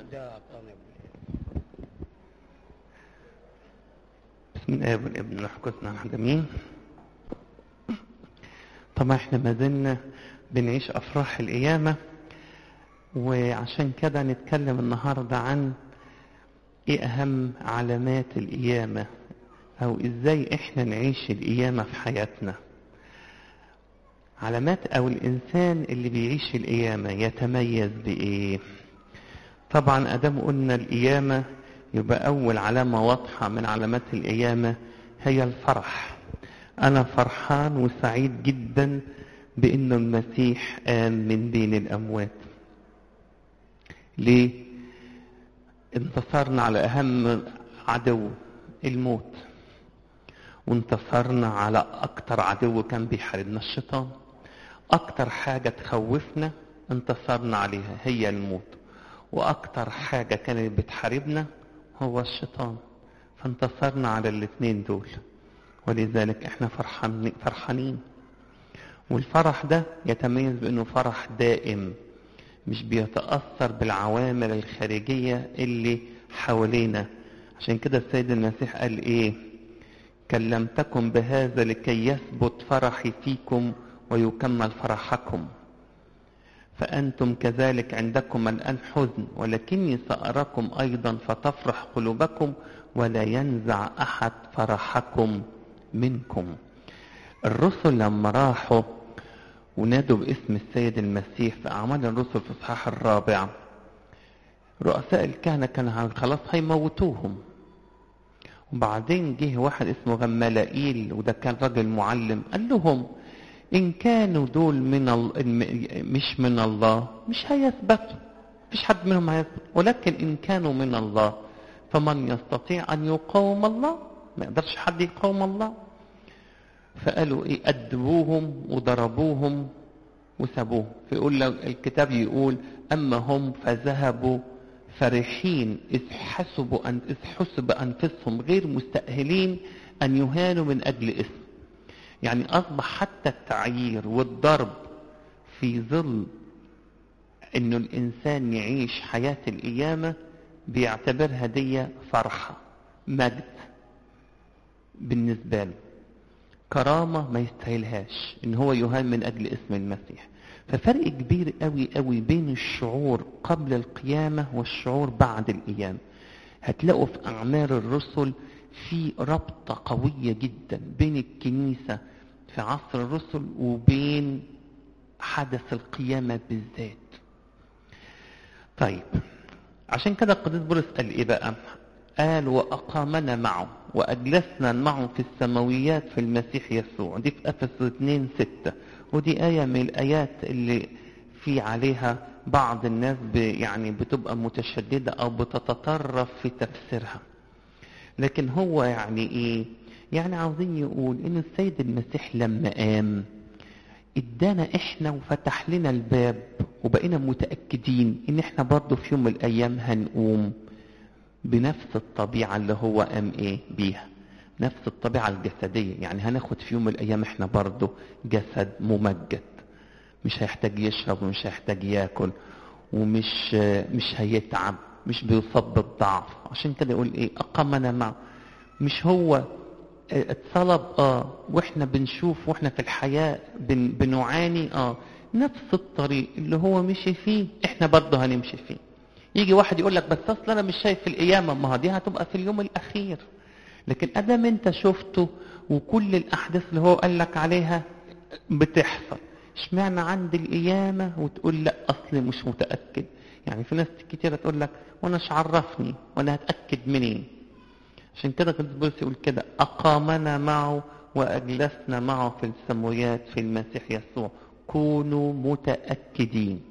بسم الله والابن والحكوثنا الحكمين طبعا احنا ما زلنا بنعيش افراح القيامة وعشان كده نتكلم النهاردة عن ايه اهم علامات القيامة او ازاي احنا نعيش القيامة في حياتنا علامات او الانسان اللي بيعيش القيامة يتميز بايه طبعا ادام قلنا القيامة يبقى اول علامة واضحة من علامات القيامة هي الفرح انا فرحان وسعيد جدا بانه المسيح قام من بين الاموات ليه انتصرنا على اهم عدو الموت وانتصرنا على اكتر عدو كان بيحاربنا الشيطان اكتر حاجة تخوفنا انتصرنا عليها هي الموت واكتر حاجة كانت بتحاربنا هو الشيطان فانتصرنا على الاثنين دول ولذلك احنا فرحان فرحانين والفرح ده يتميز بانه فرح دائم مش بيتأثر بالعوامل الخارجية اللي حوالينا عشان كده السيد المسيح قال ايه كلمتكم بهذا لكي يثبت فرحي فيكم ويكمل فرحكم فأنتم كذلك عندكم الآن حزن ولكني سأراكم أيضا فتفرح قلوبكم ولا ينزع أحد فرحكم منكم الرسل لما راحوا ونادوا باسم السيد المسيح في أعمال الرسل في الإصحاح الرابع رؤساء الكهنة كانوا خلاص هيموتوهم وبعدين جه واحد اسمه غمالائيل وده كان راجل معلم قال لهم إن كانوا دول من ال... مش من الله مش هيثبتوا مفيش حد منهم هيثبت ولكن إن كانوا من الله فمن يستطيع أن يقاوم الله ما يقدرش حد يقاوم الله فقالوا إيه أدبوهم وضربوهم وسابوهم فيقول الكتاب يقول أما هم فذهبوا فرحين إذ حسبوا أن إذ حسب أنفسهم غير مستأهلين أن يهانوا من أجل اسم يعني أصبح حتى التعيير والضرب في ظل إنه الإنسان يعيش حياة القيامة بيعتبرها دي فرحة مجد بالنسبة له كرامة ما يستاهلهاش إن هو يهان من أجل اسم المسيح ففرق كبير قوي قوي بين الشعور قبل القيامة والشعور بعد القيامة هتلاقوا في أعمال الرسل في ربطة قوية جدا بين الكنيسة في عصر الرسل وبين حدث القيامة بالذات طيب عشان كده القديس بولس قال ايه بقى قال وأقامنا معه وأجلسنا معه في السماويات في المسيح يسوع دي في أفسس 2 6 ودي آية من الآيات اللي في عليها بعض الناس يعني بتبقى متشددة أو بتتطرف في تفسيرها لكن هو يعني ايه يعني عاوزين يقول ان السيد المسيح لما قام ادانا احنا وفتح لنا الباب وبقينا متأكدين ان احنا برضه في يوم من الايام هنقوم بنفس الطبيعة اللي هو قام ايه بيها نفس الطبيعة الجسدية يعني هناخد في يوم من الايام احنا برضه جسد ممجد مش هيحتاج يشرب ومش هيحتاج ياكل ومش مش هيتعب مش بيصاب بالضعف عشان كده يقول ايه اقامنا معه مش هو اتصلب اه واحنا بنشوف واحنا في الحياة بن بنعاني اه نفس الطريق اللي هو مشي فيه احنا برضه هنمشي فيه يجي واحد يقول لك بس اصل انا مش شايف القيامة ما دي هتبقى في اليوم الاخير لكن ادام انت شفته وكل الاحداث اللي هو قال لك عليها بتحصل اشمعنى عند القيامة وتقول لا اصل مش متأكد يعني في ناس كتيرة تقول لك وانا مش عرفني وانا هتأكد منين عشان كده قدس بولس يقول كده أقامنا معه وأجلسنا معه في السمويات في المسيح يسوع كونوا متأكدين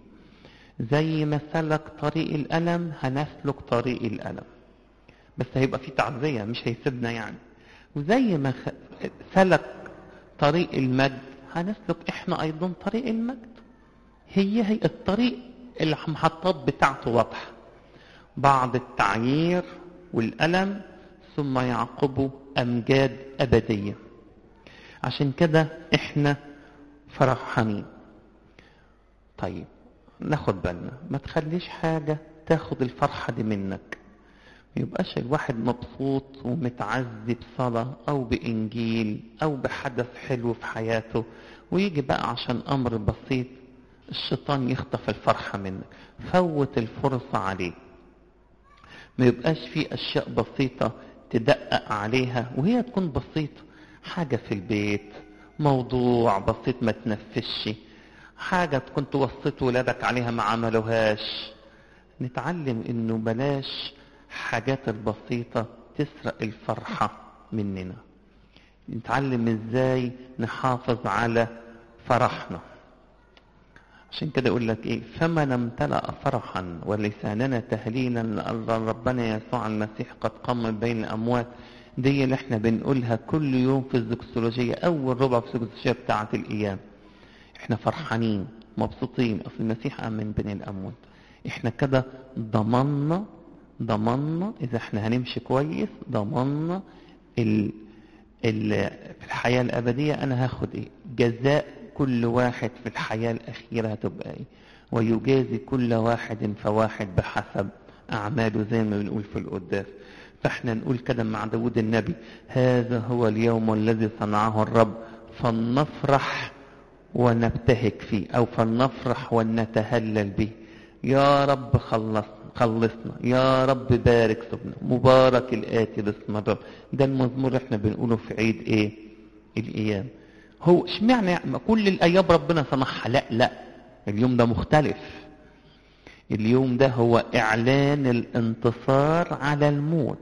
زي ما سلك طريق الألم هنسلك طريق الألم بس هيبقى في تعزية مش هيسيبنا يعني وزي ما سلك طريق المجد هنسلك احنا ايضا طريق المجد هي هي الطريق المحطات بتاعته واضحة بعد التعيير والألم ثم يعقبه أمجاد أبدية عشان كده احنا فرحانين طيب ناخد بالنا ما تخليش حاجة تاخد الفرحة دي منك ما يبقاش الواحد مبسوط ومتعزي بصلاة أو بإنجيل أو بحدث حلو في حياته ويجي بقى عشان أمر بسيط الشيطان يخطف الفرحة منك فوت الفرصة عليه ما يبقاش في أشياء بسيطة تدقق عليها وهي تكون بسيطة حاجة في البيت موضوع بسيط ما تنفسش حاجة كنت وصيت ولادك عليها ما عملوهاش نتعلم انه بلاش حاجات البسيطة تسرق الفرحة مننا نتعلم ازاي نحافظ على فرحنا عشان كده يقول لك ايه فمن امتلأ فرحا ولساننا تهليلا لأن ربنا يسوع المسيح قد قام بين الأموات دي اللي احنا بنقولها كل يوم في الزكسولوجية أول ربع في الزكسولوجية بتاعة الأيام احنا فرحانين مبسوطين أصل المسيح قام من بين الأموات احنا كده ضمنا ضمنا إذا احنا هنمشي كويس ضمنا ال ال في الحياة الأبدية أنا هاخد إيه جزاء كل واحد في الحياة الأخيرة هتبقى إيه ويجازي كل واحد فواحد بحسب أعماله زي ما بنقول في القداس فاحنا نقول كده مع داود النبي هذا هو اليوم الذي صنعه الرب فلنفرح ونبتهج فيه أو فلنفرح ونتهلل به يا رب خلصنا خلصنا يا رب بارك سبنا مبارك الآتي باسم الرب ده المزمور احنا بنقوله في عيد ايه الأيام هو اشمعنى يعني كل الأيام ربنا سمحها لا لا اليوم ده مختلف اليوم ده هو إعلان الانتصار على الموت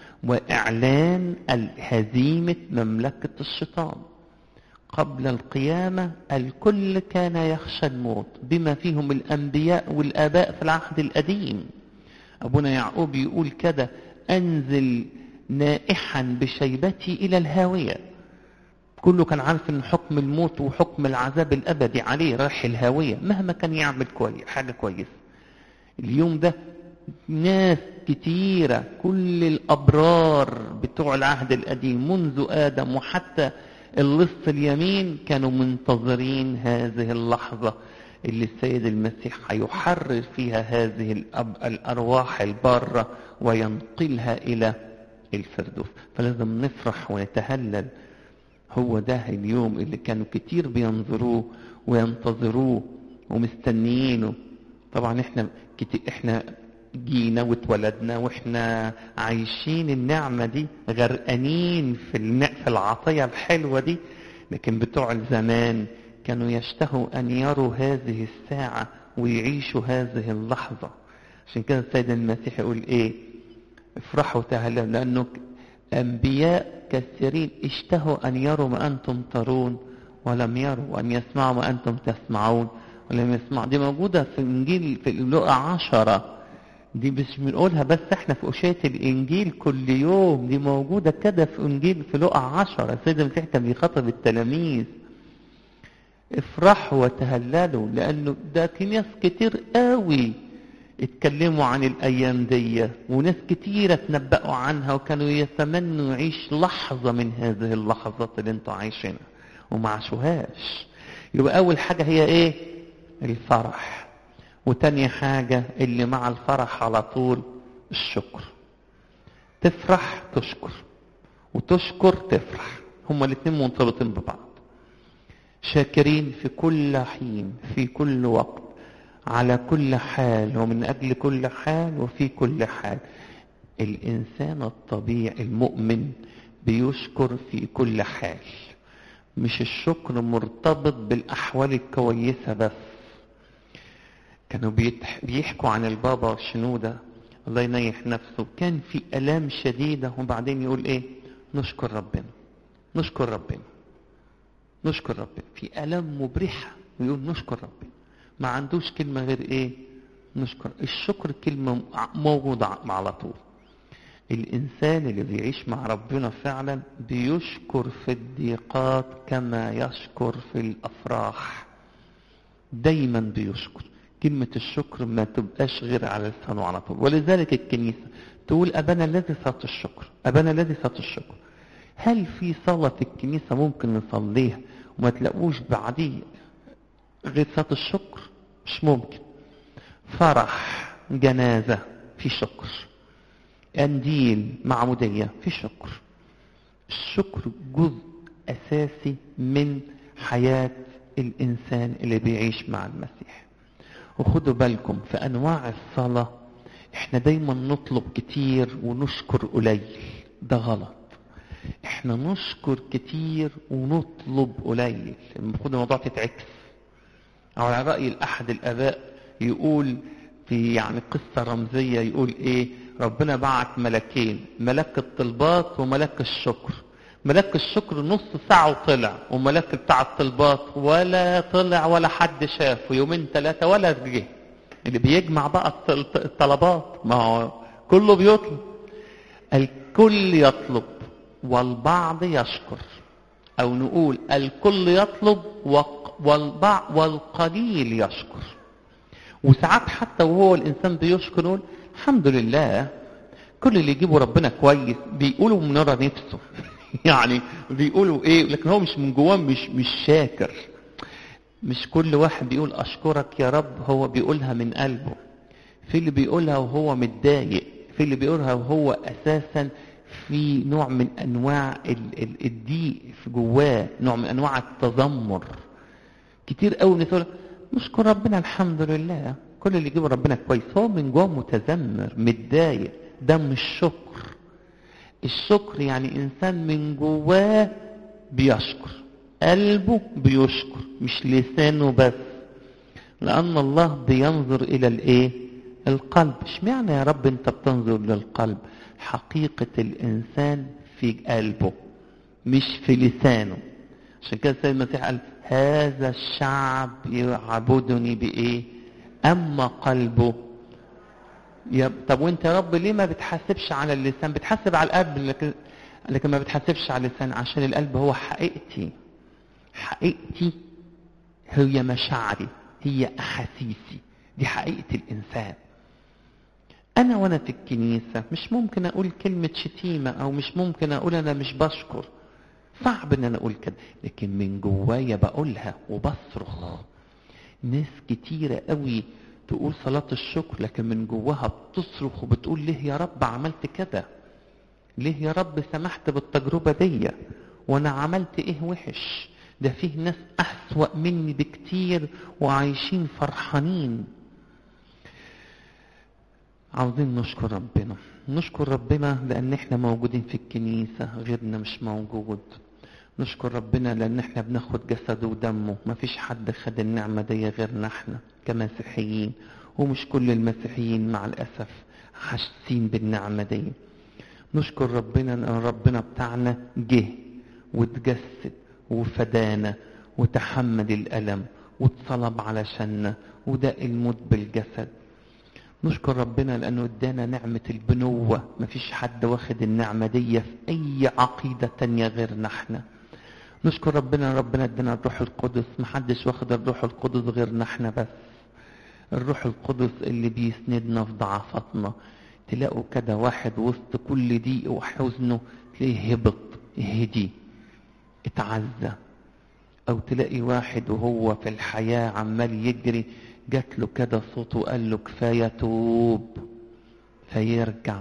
وإعلان هزيمة مملكة الشيطان قبل القيامة الكل كان يخشى الموت بما فيهم الأنبياء والآباء في العهد القديم أبونا يعقوب يقول كده أنزل نائحا بشيبتي إلى الهاوية كله كان عارف ان حكم الموت وحكم العذاب الابدي عليه رايح الهاويه مهما كان يعمل كويس حاجه كويسه اليوم ده ناس كتيرة كل الأبرار بتوع العهد القديم منذ آدم وحتى اللص اليمين كانوا منتظرين هذه اللحظة اللي السيد المسيح هيحرر فيها هذه الأرواح البارة وينقلها إلى الفردوس فلازم نفرح ونتهلل هو ده اليوم اللي كانوا كتير بينظروه وينتظروه ومستنيينه طبعا احنا كتير احنا جينا واتولدنا واحنا عايشين النعمة دي غرقانين في النع... في العطية الحلوة دي لكن بتوع زمان كانوا يشتهوا أن يروا هذه الساعة ويعيشوا هذه اللحظة عشان كده السيد المسيح يقول ايه افرحوا تهللوا لأنه أنبياء كثيرين اشتهوا أن يروا ما أنتم ترون ولم يروا وأن يسمعوا ما أنتم تسمعون ولم يسمعوا دي موجودة في إنجيل في لقا عشرة دي مش بنقولها بس احنا في أشية الإنجيل كل يوم دي موجودة كده في إنجيل في لقا عشرة السيد المسيح كان بيخاطب التلاميذ افرحوا وتهللوا لأنه ده في ناس كتير قوي اتكلموا عن الأيام دي وناس كتيرة تنبأوا عنها وكانوا يتمنوا يعيش لحظة من هذه اللحظات اللي انتوا عايشينها وما عاشوهاش يبقى أول حاجة هي إيه؟ الفرح وتاني حاجة اللي مع الفرح على طول الشكر تفرح تشكر وتشكر تفرح هما الاتنين مرتبطين ببعض شاكرين في كل حين في كل وقت على كل حال ومن أجل كل حال وفي كل حال الإنسان الطبيعي المؤمن بيشكر في كل حال مش الشكر مرتبط بالأحوال الكويسة بس كانوا بيحكوا عن البابا شنودة الله ينيح نفسه كان في ألام شديدة وبعدين يقول إيه نشكر ربنا نشكر ربنا نشكر ربنا في ألام مبرحة ويقول نشكر ربنا ما عندوش كلمة غير ايه نشكر الشكر كلمة موجودة على طول الإنسان اللي بيعيش مع ربنا فعلا بيشكر في الضيقات كما يشكر في الأفراح دايما بيشكر كلمة الشكر ما تبقاش غير على لسانه على طول ولذلك الكنيسة تقول أبانا الذي صلاة الشكر أبانا الذي صلاة الشكر هل في صلاة في الكنيسة ممكن نصليها وما تلاقوش بعديه غير صلاة الشكر مش ممكن فرح جنازة في شكر قنديل معمودية في شكر الشكر جزء أساسي من حياة الإنسان اللي بيعيش مع المسيح وخدوا بالكم في أنواع الصلاة احنا دايما نطلب كتير ونشكر قليل ده غلط احنا نشكر كتير ونطلب قليل المفروض الموضوع تتعكس او على رأي الأحد الآباء يقول في يعني قصة رمزية يقول ايه ربنا بعت ملكين ملك الطلبات وملك الشكر ملك الشكر نص ساعة وطلع وملك بتاع الطلبات ولا طلع ولا حد شافه يومين ثلاثة ولا جه اللي بيجمع بقى الطلبات ما هو كله بيطلب الكل يطلب والبعض يشكر او نقول الكل يطلب والبعض والقليل يشكر وساعات حتى وهو الانسان بيشكر يقول الحمد لله كل اللي يجيبه ربنا كويس بيقولوا من ورا نفسه يعني بيقولوا ايه لكن هو مش من جواه مش مش شاكر مش كل واحد بيقول اشكرك يا رب هو بيقولها من قلبه في اللي بيقولها وهو متضايق في اللي بيقولها وهو اساسا في نوع من انواع الضيق في جواه نوع من انواع التذمر كتير قوي الناس يقول نشكر ربنا الحمد لله كل اللي يجيبه ربنا كويس هو من جواه متذمر متضايق ده مش شكر الشكر يعني انسان من جواه بيشكر قلبه بيشكر مش لسانه بس لان الله بينظر الى الايه القلب اشمعنى يا رب انت بتنظر للقلب حقيقة الانسان في قلبه مش في لسانه عشان كده السيد المسيح قال هذا الشعب يعبدني بايه اما قلبه يا طب وانت يا رب ليه ما بتحاسبش على اللسان بتحاسب على القلب لكن لكن ما بتحاسبش على اللسان عشان القلب هو حقيقتي حقيقتي هي مشاعري هي احاسيسي دي حقيقة الانسان انا وانا في الكنيسة مش ممكن اقول كلمة شتيمة او مش ممكن اقول انا مش بشكر صعب ان انا اقول كده لكن من جوايا بقولها وبصرخ ناس كتيرة قوي تقول صلاة الشكر لكن من جواها بتصرخ وبتقول ليه يا رب عملت كده ليه يا رب سمحت بالتجربة دي وانا عملت ايه وحش ده فيه ناس اسوأ مني بكتير وعايشين فرحانين عاوزين نشكر ربنا نشكر ربنا لان احنا موجودين في الكنيسة غيرنا مش موجود نشكر ربنا لان احنا بناخد جسده ودمه مفيش حد خد النعمة دي غيرنا احنا كمسيحيين ومش كل المسيحيين مع الاسف حاسين بالنعمة دي نشكر ربنا ان ربنا بتاعنا جه واتجسد وفدانا وتحمل الالم واتصلب علشاننا وداق الموت بالجسد نشكر ربنا لانه ادانا نعمة البنوة مفيش حد واخد النعمة دي في اي عقيدة تانية غيرنا احنا نشكر ربنا ربنا ادانا الروح القدس محدش واخد الروح القدس غيرنا احنا بس الروح القدس اللي بيسندنا في ضعفاتنا تلاقوا كده واحد وسط كل ضيق وحزنه تلاقيه هبط هدي اتعزى او تلاقي واحد وهو في الحياة عمال يجري جات له كده صوت وقال له كفاية توب فيرجع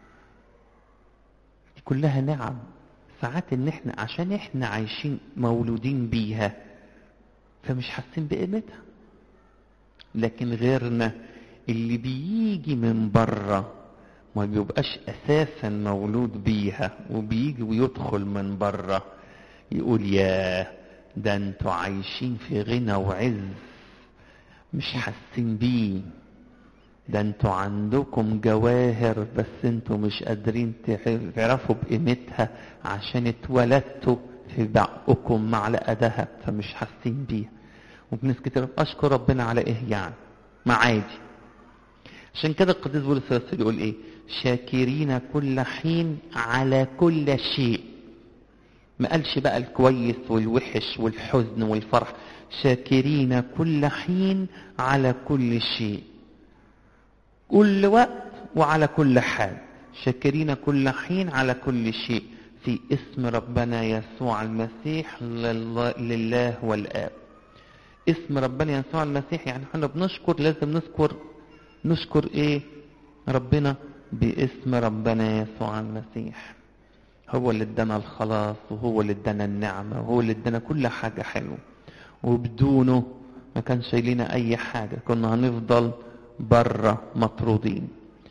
دي كلها نعم ساعات ان احنا عشان احنا عايشين مولودين بيها فمش حاسين بقيمتها لكن غيرنا اللي بيجي من بره ما بيبقاش اساسا مولود بيها وبيجي ويدخل من بره يقول يا ده انتوا عايشين في غنى وعز مش حاسين بيه ده انتوا عندكم جواهر بس انتوا مش قادرين تعرفوا بقيمتها عشان اتولدتوا في بقكم معلقه ذهب فمش حاسين بيها وبناس كتير اشكر ربنا على ايه يعني ما عادي عشان كده القديس بولس الرسول يقول ايه شاكرين كل حين على كل شيء ما قالش بقى الكويس والوحش والحزن والفرح شاكرين كل حين على كل شيء كل وقت وعلى كل حال شاكرين كل حين على كل شيء في اسم ربنا يسوع المسيح لله والآب اسم ربنا يسوع المسيح يعني احنا بنشكر لازم نذكر نشكر ايه ربنا باسم ربنا يسوع المسيح هو اللي ادانا الخلاص وهو اللي ادانا النعمة وهو اللي ادانا كل حاجة حلوة وبدونه ما كانش لنا اي حاجة كنا هنفضل بره مطرودين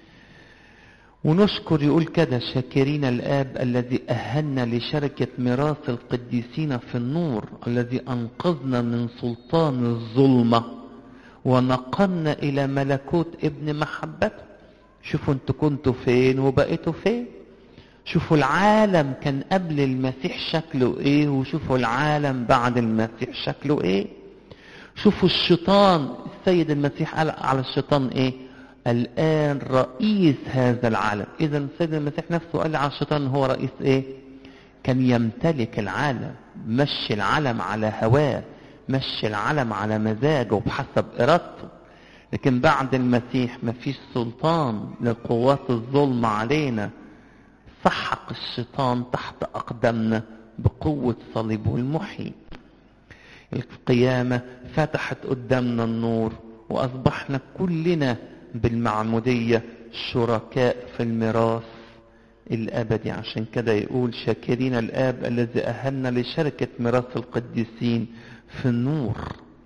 ونشكر يقول كده شاكرين الآب الذي أهلنا لشركة ميراث القديسين في النور الذي أنقذنا من سلطان الظلمة ونقلنا إلى ملكوت ابن محبته شوفوا انتوا كنتوا فين وبقيتوا فين شوفوا العالم كان قبل المسيح شكله ايه وشوفوا العالم بعد المسيح شكله ايه شوفوا الشيطان السيد المسيح قال على الشيطان ايه الآن رئيس هذا العالم إذا السيد المسيح نفسه قال على الشيطان هو رئيس إيه كان يمتلك العالم مشي العالم على هواه مشي العالم على مزاجه بحسب إرادته لكن بعد المسيح ما فيش سلطان لقوات الظلم علينا سحق الشيطان تحت أقدامنا بقوة صليبه المحيي القيامة فتحت قدامنا النور وأصبحنا كلنا بالمعمودية شركاء في الميراث الأبدي عشان كده يقول شاكرين الآب الذي أهلنا لشركة ميراث القديسين في النور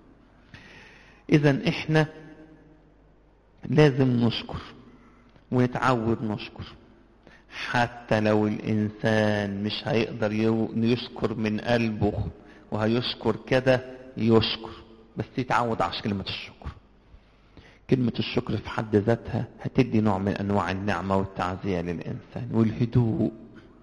إذا إحنا لازم نشكر ونتعود نشكر حتى لو الإنسان مش هيقدر يشكر من قلبه وهيشكر كده يشكر بس يتعود على كلمة الشكر كلمة الشكر في حد ذاتها هتدي نوع من أنواع النعمة والتعزية للإنسان والهدوء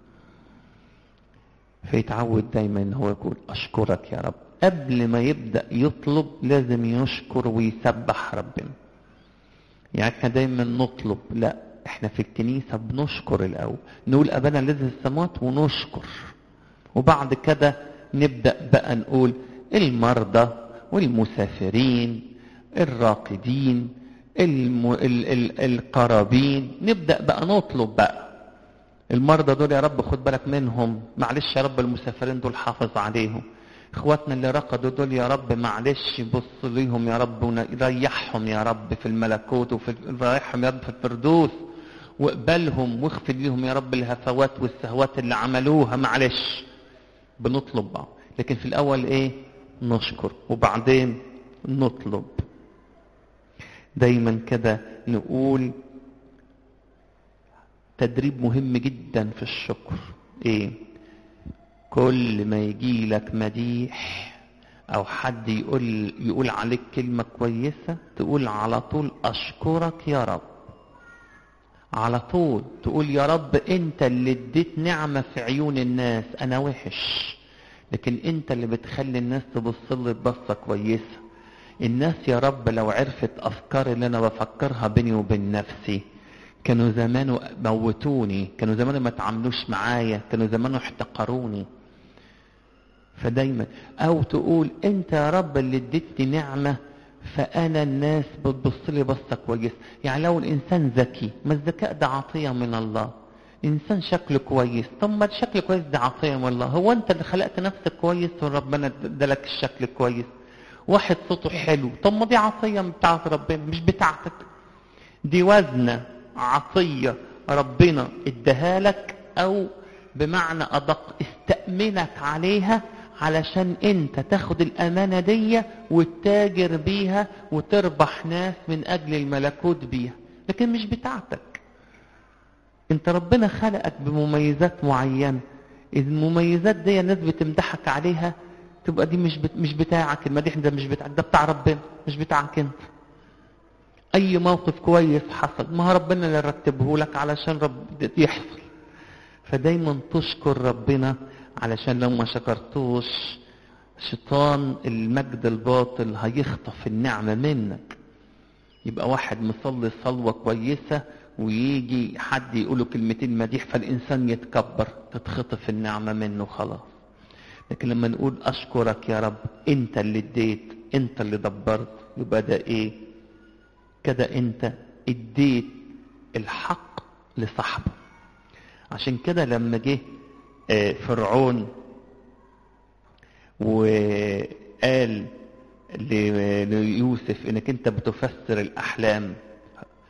فيتعود دايما ان هو يقول أشكرك يا رب قبل ما يبدأ يطلب لازم يشكر ويسبح ربنا يعني احنا دايما نطلب لا احنا في الكنيسة بنشكر الأول نقول أبانا الذي في السماوات ونشكر وبعد كده نبدأ بقى نقول المرضى والمسافرين الراقدين الم... ال... ال... القرابين نبدأ بقى نطلب بقى المرضى دول يا رب خد بالك منهم معلش يا رب المسافرين دول حافظ عليهم اخواتنا اللي رقدوا دول يا رب معلش بص ليهم يا رب وريحهم يا رب في الملكوت وفي ريحهم يا رب في الفردوس واقبلهم واغفر ليهم يا رب الهفوات والسهوات اللي عملوها معلش بنطلب بقى لكن في الاول ايه نشكر وبعدين نطلب دايما كده نقول تدريب مهم جدا في الشكر ايه كل ما يجي لك مديح او حد يقول يقول عليك كلمه كويسه تقول على طول اشكرك يا رب على طول تقول يا رب انت اللي اديت نعمه في عيون الناس انا وحش لكن انت اللي بتخلي الناس تبص لي ببصه كويسه الناس يا رب لو عرفت افكار اللي انا بفكرها بيني وبين نفسي كانوا زمانه موتوني كانوا زمانه ما تعاملوش معايا كانوا زمانه احتقروني فدايما او تقول انت يا رب اللي اديتني نعمه فانا الناس بتبص لي بصه كويسه يعني لو الانسان ذكي ما الذكاء ده عطيه من الله انسان شكله كويس طب ما الشكل كويس ده عطيه من الله هو انت اللي خلقت نفسك كويس وربنا ادالك الشكل كويس واحد صوته حلو طب ما دي عطيه بتاعت ربنا مش بتاعتك دي وزنه عطيه ربنا اداها لك او بمعنى ادق استأمنك عليها علشان انت تاخد الامانة دي وتتاجر بيها وتربح ناس من اجل الملكوت بيها لكن مش بتاعتك انت ربنا خلقك بمميزات معينة اذا المميزات دي الناس بتمدحك عليها تبقى دي مش بت... مش بتاعك المديح ده مش بتاعك ده بتاع ربنا مش بتاعك انت اي موقف كويس حصل ما ربنا اللي رتبه لك علشان رب يحصل فدايما تشكر ربنا علشان لو ما شكرتوش شيطان المجد الباطل هيخطف النعمة منك يبقى واحد مصلي صلوة كويسة ويجي حد يقوله كلمتين مديح فالإنسان يتكبر تتخطف النعمة منه خلاص لكن لما نقول أشكرك يا رب أنت اللي اديت أنت اللي دبرت يبقى ده إيه كده أنت اديت الحق لصاحبه عشان كده لما جه فرعون وقال ليوسف انك انت بتفسر الاحلام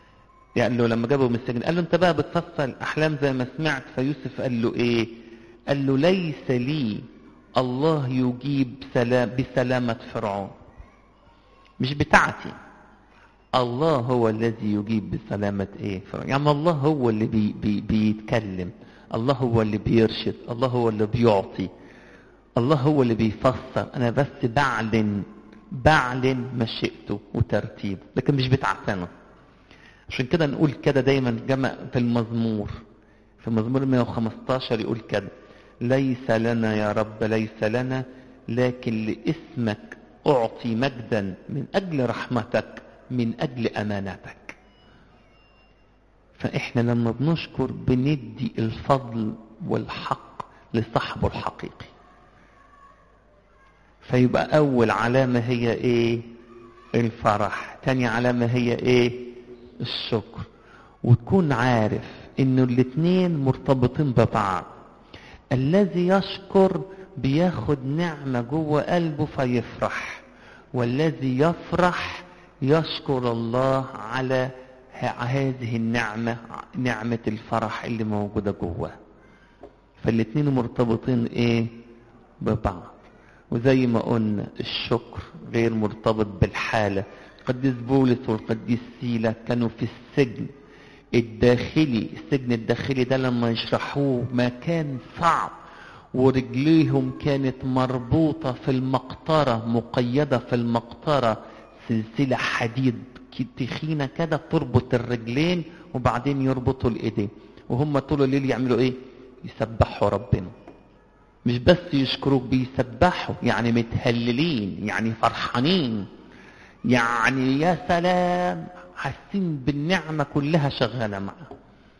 قال له لما جابه من السجن قال له انت بقى بتفسر الاحلام زي ما سمعت فيوسف قال له ايه قال له ليس لي الله يجيب سلام بسلامة فرعون مش بتاعتي الله هو الذي يجيب بسلامة ايه فرعون يعني الله هو اللي بي بي بيتكلم الله هو اللي بيرشد الله هو اللي بيعطي الله هو اللي بيفسر انا بس بعلن بعلن مشيئته وترتيبه لكن مش بتاعتنا عشان كده نقول كده دايما جمع في المزمور في مزمور 115 يقول كده ليس لنا يا رب ليس لنا لكن لاسمك اعطي مجدا من اجل رحمتك من اجل امانتك فاحنا لما بنشكر بندي الفضل والحق لصاحبه الحقيقي فيبقى اول علامة هي ايه الفرح تاني علامة هي ايه الشكر وتكون عارف انه الاتنين مرتبطين ببعض الذي يشكر بياخد نعمة جوه قلبه فيفرح والذي يفرح يشكر الله على هذه النعمة نعمة الفرح اللي موجودة جوه فالاتنين مرتبطين ايه ببعض وزي ما قلنا الشكر غير مرتبط بالحالة القديس بولس والقديس سيلا كانوا في السجن الداخلي السجن الداخلي ده لما يشرحوه مكان صعب ورجليهم كانت مربوطة في المقطرة مقيدة في المقطرة سلسلة حديد تخينة كده تربط الرجلين وبعدين يربطوا الايدين وهم طول الليل يعملوا ايه يسبحوا ربنا مش بس يشكروك بيسبحوا يعني متهللين يعني فرحانين يعني يا سلام حاسين بالنعمة كلها شغالة معه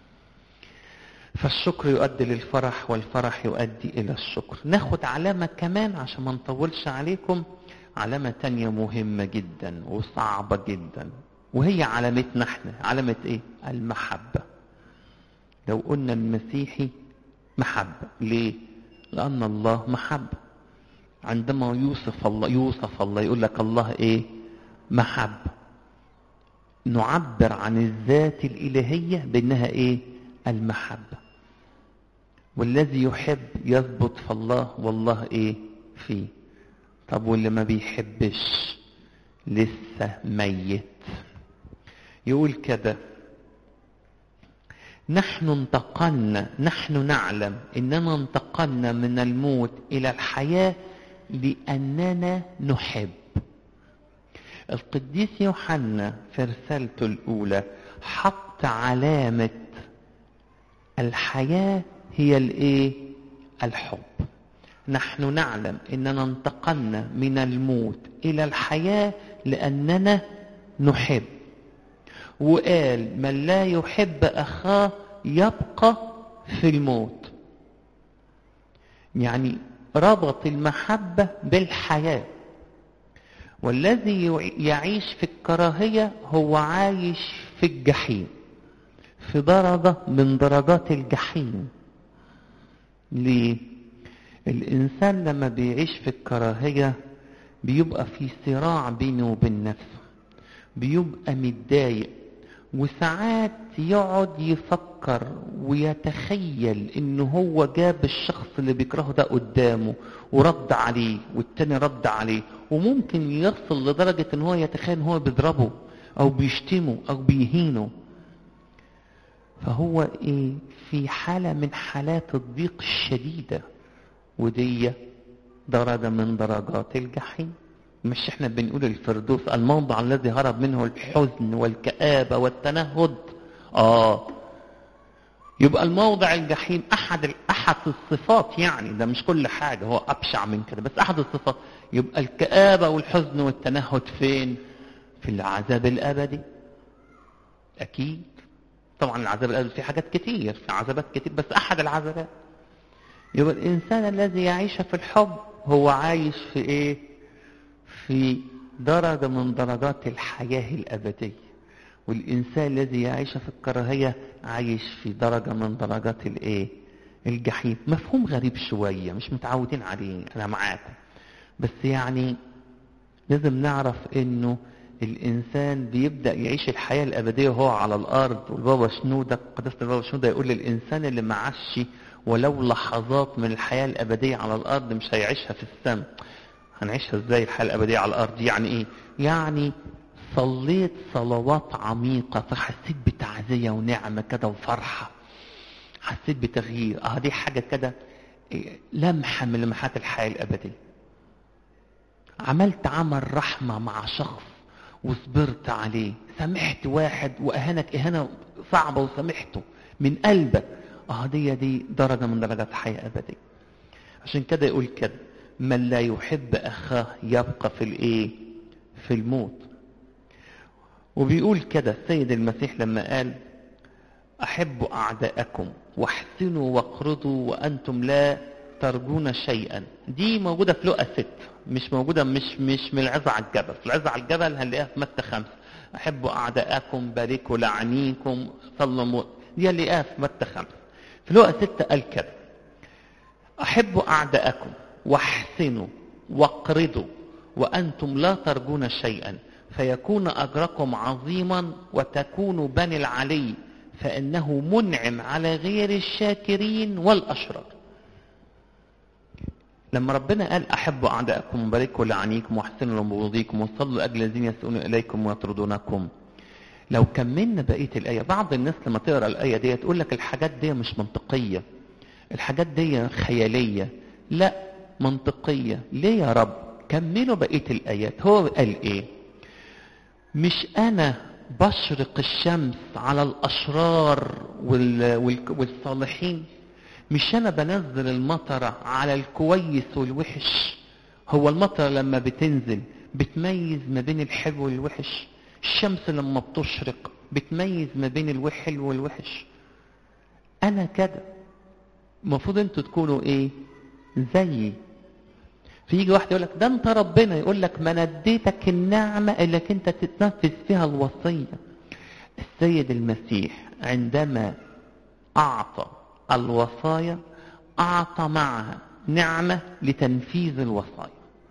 فالشكر يؤدي للفرح والفرح يؤدي إلى الشكر ناخد علامة كمان عشان ما نطولش عليكم علامة تانية مهمة جدا وصعبة جدا وهي علامتنا احنا علامة ايه المحبة لو قلنا المسيحي محبة ليه لأن الله محبة عندما يوصف الله يوصف الله يقول لك الله ايه محبة نعبر عن الذات الإلهية بأنها ايه المحبة والذي يحب يثبت في الله والله ايه فيه طب واللي ما بيحبش لسه ميت يقول كده نحن انتقلنا نحن نعلم اننا انتقلنا من الموت الى الحياة لاننا نحب القديس يوحنا في رسالته الاولى حط علامة الحياة هي الايه الحب نحن نعلم اننا انتقلنا من الموت الى الحياة لاننا نحب وقال من لا يحب اخاه يبقى في الموت يعني ربط المحبة بالحياة والذي يعيش في الكراهية هو عايش في الجحيم في درجة من درجات الجحيم ليه الإنسان لما بيعيش في الكراهية بيبقى في صراع بينه وبين نفسه بيبقى متضايق وساعات يقعد يفكر ويتخيل ان هو جاب الشخص اللي بيكرهه ده قدامه ورد عليه والتاني رد عليه وممكن يصل لدرجة ان هو يتخيل ان هو بيضربه او بيشتمه او بيهينه فهو ايه في حالة من حالات الضيق الشديدة ودي درجة من درجات الجحيم مش احنا بنقول الفردوس الموضع الذي هرب منه الحزن والكآبة والتنهد اه يبقى الموضع الجحيم احد احد الصفات يعني ده مش كل حاجة هو ابشع من كده بس احد الصفات يبقى الكآبة والحزن والتنهد فين في العذاب الابدي اكيد طبعا العذاب الابدي في حاجات كتير في عذابات كتير بس احد العذابات يبقى الانسان الذي يعيش في الحب هو عايش في ايه في درجة من درجات الحياة الأبدية والإنسان الذي يعيش في الكراهية عايش في درجة من درجات الإيه؟ الجحيم مفهوم غريب شوية مش متعودين عليه أنا معاكم بس يعني لازم نعرف إنه الإنسان بيبدأ يعيش الحياة الأبدية وهو على الأرض والبابا شنودة قداسة البابا شنودة يقول للإنسان اللي معاش ولو لحظات من الحياة الأبدية على الأرض مش هيعيشها في السماء هنعيشها ازاي الحياة الأبدية على الأرض يعني إيه؟ يعني صليت صلوات عميقة فحسيت بتعزية ونعمة كده وفرحة حسيت بتغيير اه دي حاجة كده لمحة من لمحات الحياة الأبدية عملت عمل رحمة مع شخص وصبرت عليه سامحت واحد وأهانك إهانة صعبة وسامحته من قلبك اه دي دي درجة من درجات حياة أبدية عشان كده يقول كده من لا يحب أخاه يبقى في الإيه في الموت وبيقول كده السيد المسيح لما قال أحبوا أعداءكم واحسنوا واقرضوا وأنتم لا ترجون شيئا دي موجودة في لقا ست مش موجودة مش مش من العزة على الجبل في العزة على الجبل هنلاقيها في متى خمسة أحبوا أعداءكم باركوا لعنيكم صلوا دي هنلاقيها في متى خمسة في لقا ستة قال كده أحبوا أعداءكم واحسنوا واقرضوا وأنتم لا ترجون شيئا فيكون أجركم عظيما وتكونوا بني العلي فإنه منعم على غير الشاكرين والأشرار لما ربنا قال أحبوا أعداءكم وباركوا لعنيكم واحسنوا لمبغضيكم وصلوا أجل الذين يسؤون إليكم ويطردونكم لو كملنا بقية الآية بعض الناس لما تقرأ الآية دي تقول لك الحاجات دي مش منطقية الحاجات دي خيالية لا منطقية ليه يا رب كملوا بقية الآيات هو قال إيه مش أنا بشرق الشمس على الأشرار والصالحين مش أنا بنزل المطر على الكويس والوحش هو المطر لما بتنزل بتميز ما بين الحلو والوحش الشمس لما بتشرق بتميز ما بين الحلو والوحش أنا كده المفروض انتوا تكونوا ايه زيي فيجي واحد يقول لك ده انت ربنا يقول لك ما نديتك النعمة اللي انت تتنفذ فيها الوصية السيد المسيح عندما اعطى الوصايا اعطى معها نعمة لتنفيذ الوصايا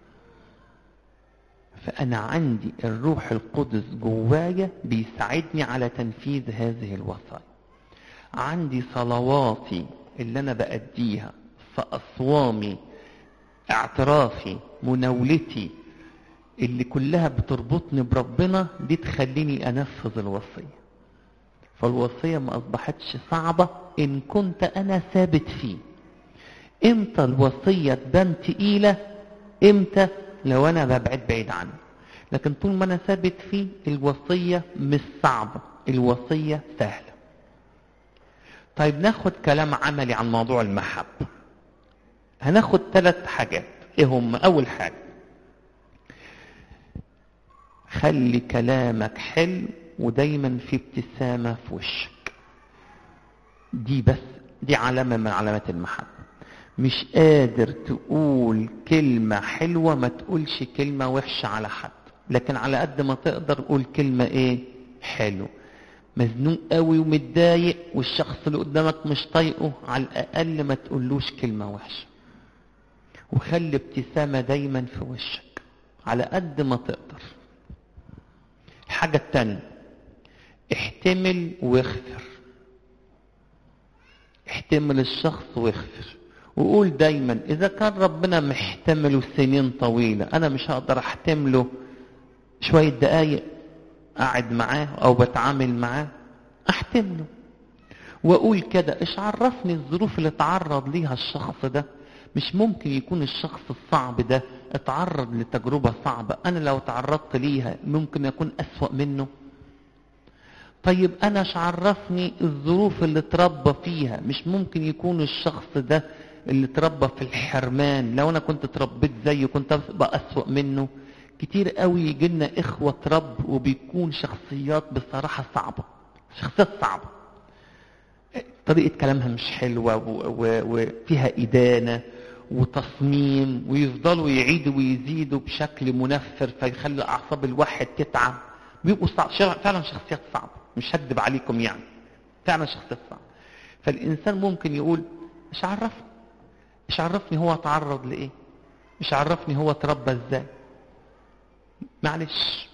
فانا عندي الروح القدس جوايا بيساعدني على تنفيذ هذه الوصايا عندي صلواتي اللي انا بأديها فأصوامي اعترافي مناولتي اللي كلها بتربطني بربنا دي تخليني انفذ الوصية فالوصية ما اصبحتش صعبة ان كنت انا ثابت فيه امتى الوصية تبان تقيلة امتى لو انا ببعد بعيد عنه لكن طول ما انا ثابت فيه الوصية مش صعبة الوصية سهلة طيب ناخد كلام عملي عن موضوع المحبة هناخد ثلاث حاجات ايه هم اول حاجة خلي كلامك حلو ودايما في ابتسامة في وشك دي بس دي علامة من علامات المحبة مش قادر تقول كلمة حلوة ما تقولش كلمة وحشة على حد لكن على قد ما تقدر قول كلمة ايه حلو مزنوق قوي ومتضايق والشخص اللي قدامك مش طايقه على الاقل ما تقولوش كلمة وحشة وخلي ابتسامة دايما في وشك على قد ما تقدر الحاجة التانية احتمل واغفر احتمل الشخص واغفر وقول دايما اذا كان ربنا محتمله سنين طويلة انا مش هقدر احتمله شوية دقايق قاعد معاه او بتعامل معاه احتمله واقول كده ايش عرفني الظروف اللي اتعرض ليها الشخص ده مش ممكن يكون الشخص الصعب ده اتعرض لتجربة صعبة انا لو تعرضت ليها ممكن يكون اسوأ منه طيب انا ايش عرفني الظروف اللي اتربى فيها مش ممكن يكون الشخص ده اللي اتربى في الحرمان لو انا كنت اتربيت زيه كنت ابقى اسوأ منه كتير قوي يجي لنا اخوة رب وبيكون شخصيات بصراحة صعبة شخصيات صعبة طريقة كلامها مش حلوة وفيها إدانة وتصميم ويفضلوا يعيدوا ويزيدوا بشكل منفر فيخلي أعصاب الواحد تتعب بيبقوا صعب فعلا شخصيات صعبة مش هكدب عليكم يعني فعلا شخصيات صعبة فالإنسان ممكن يقول مش عرفني مش عرفني هو تعرض لإيه مش عرفني هو اتربى ازاي معلش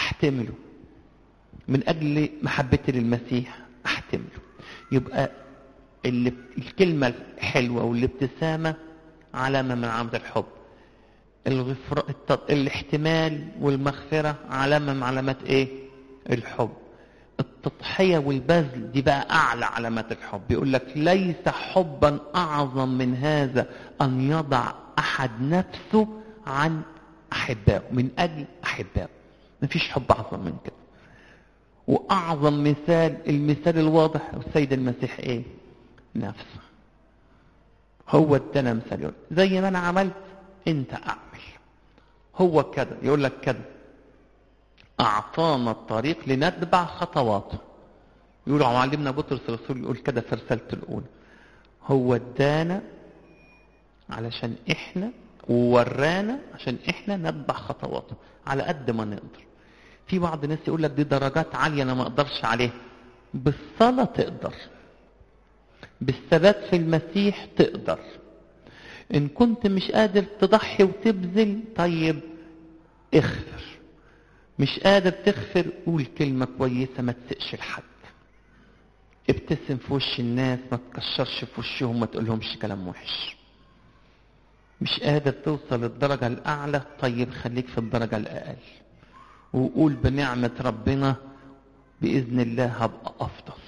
احتمله من اجل محبتي للمسيح احتمله يبقى اللي الكلمة الحلوة والابتسامة علامة من علامات الحب الغفر... الت... الاحتمال والمغفرة علامة من علامات ايه الحب التضحية والبذل دي بقى أعلى علامات الحب بيقول لك ليس حبا أعظم من هذا أن يضع أحد نفسه عن أحبائه من أجل أحبائه مفيش حب أعظم من كده وأعظم مثال المثال الواضح السيد المسيح إيه نفسه هو ادانا مثال يقول زي ما أنا عملت أنت أعمل هو كده يقول لك كده أعطانا الطريق لنتبع خطواته يقول معلمنا بطرس الرسول يقول كده في رسالته الأولى هو ادانا علشان احنا وورانا عشان احنا نتبع خطواته على قد ما نقدر في بعض الناس يقول لك دي درجات عالية انا ما اقدرش عليها بالصلاة تقدر بالثبات في المسيح تقدر ان كنت مش قادر تضحي وتبذل طيب اغفر مش قادر تغفر قول كلمة كويسة ما تسقش لحد ابتسم في وش الناس ما تكشرش في وشهم ما تقولهمش كلام وحش مش قادر توصل للدرجة الأعلى طيب خليك في الدرجة الأقل وقول بنعمة ربنا بإذن الله هبقى أفضل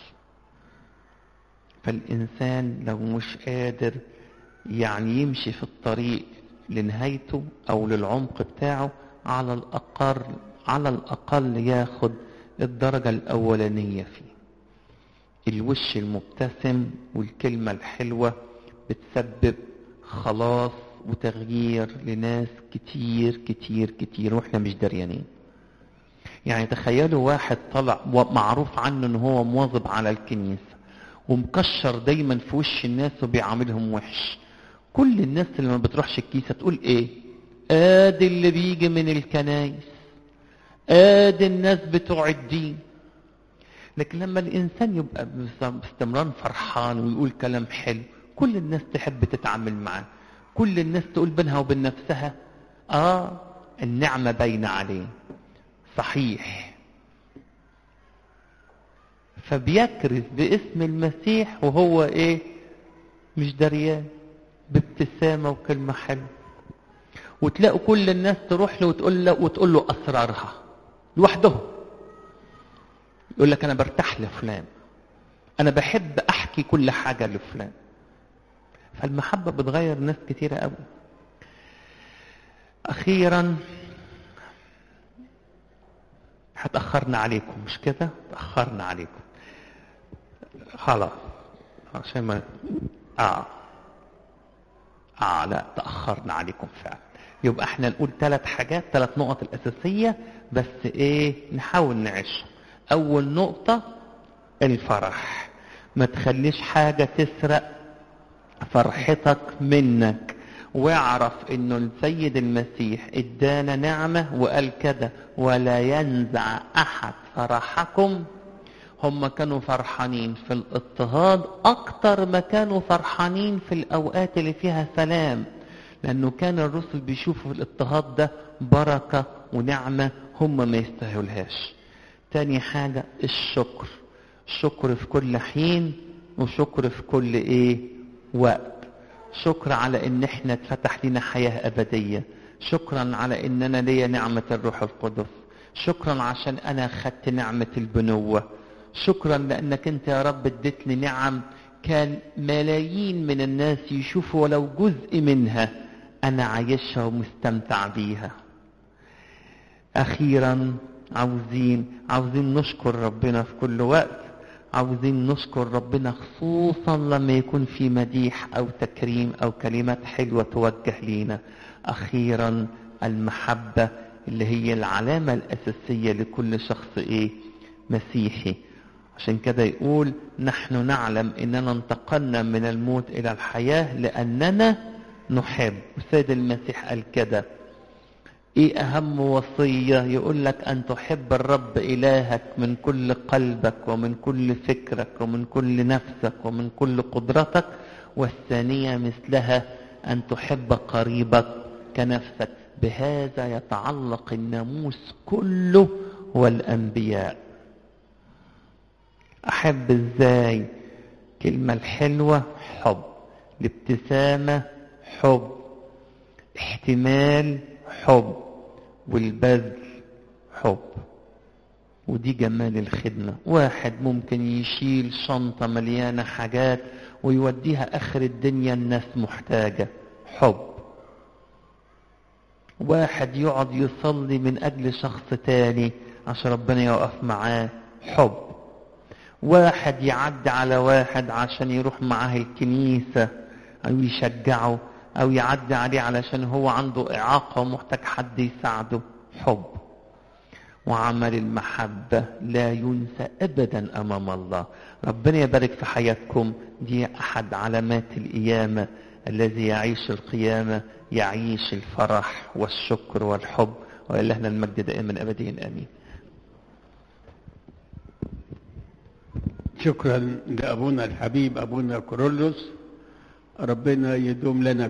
فالإنسان لو مش قادر يعني يمشي في الطريق لنهايته أو للعمق بتاعه على الأقل على الأقل ياخد الدرجة الأولانية فيه الوش المبتسم والكلمة الحلوة بتسبب خلاص وتغيير لناس كتير كتير كتير واحنا مش دريانين يعني تخيلوا واحد طلع معروف عنه ان هو مواظب على الكنيسة ومكشر دايما في وش الناس وبيعاملهم وحش كل الناس اللي ما بتروحش الكنيسة تقول ايه ادي اللي بيجي من الكنايس ادي الناس بتوع الدين لكن لما الانسان يبقى باستمرار فرحان ويقول كلام حلو كل الناس تحب تتعامل معاه كل الناس تقول بينها وبين نفسها اه النعمة باينة عليه صحيح فبيكرز باسم المسيح وهو ايه مش دريان بابتسامة وكلمة حلوة وتلاقوا كل الناس تروح له وتقول له وتقول له اسرارها لوحدهم يقول لك انا برتاح لفلان انا بحب احكي كل حاجة لفلان فالمحبة بتغير ناس كتيرة قوي اخيرا هتأخرنا عليكم مش كده تأخرنا عليكم خلاص عشان ما اه اه لا تأخرنا عليكم فعلا يبقى احنا نقول ثلاث حاجات ثلاث نقط الأساسية بس ايه نحاول نعيشها أول نقطة الفرح ما تخليش حاجة تسرق فرحتك منك واعرف انه السيد المسيح ادانا نعمة وقال كده ولا ينزع احد فرحكم هم كانوا فرحانين في الاضطهاد اكتر ما كانوا فرحانين في الاوقات اللي فيها سلام لانه كان الرسل بيشوفوا في الاضطهاد ده بركة ونعمة هم ما يستاهلهاش تاني حاجة الشكر شكر في كل حين وشكر في كل ايه وقت شكر على ان احنا اتفتح لنا حياة ابدية شكرا على ان انا ليا نعمة الروح القدس شكرا عشان انا خدت نعمة البنوة شكرا لانك انت يا رب اديتني نعم كان ملايين من الناس يشوفوا ولو جزء منها انا عايشها ومستمتع بيها اخيرا عاوزين عاوزين نشكر ربنا في كل وقت عاوزين نشكر ربنا خصوصا لما يكون في مديح او تكريم او كلمات حلوة توجه لينا اخيرا المحبة اللي هي العلامة الاساسية لكل شخص ايه مسيحي عشان كده يقول نحن نعلم اننا انتقلنا من الموت الى الحياة لاننا نحب السيد المسيح قال كده ايه اهم وصية يقول لك ان تحب الرب الهك من كل قلبك ومن كل فكرك ومن كل نفسك ومن كل قدرتك والثانية مثلها ان تحب قريبك كنفسك بهذا يتعلق الناموس كله والأنبياء أحب إزاي كلمة الحلوة حب الابتسامة حب احتمال حب والبذل حب ودي جمال الخدمة واحد ممكن يشيل شنطة مليانة حاجات ويوديها آخر الدنيا الناس محتاجة حب واحد يقعد يصلي من أجل شخص تاني عشان ربنا يقف معاه حب واحد يعدي على واحد عشان يروح معاه الكنيسة أو يشجعه أو يعدي عليه علشان هو عنده إعاقة ومحتاج حد يساعده حب وعمل المحبة لا ينسى أبدا أمام الله ربنا يبارك في حياتكم دي أحد علامات القيامة الذي يعيش القيامة يعيش الفرح والشكر والحب ولهنا المجد دائما أبديا آمين شكرا لأبونا الحبيب أبونا كورولوس ربنا يدوم لنا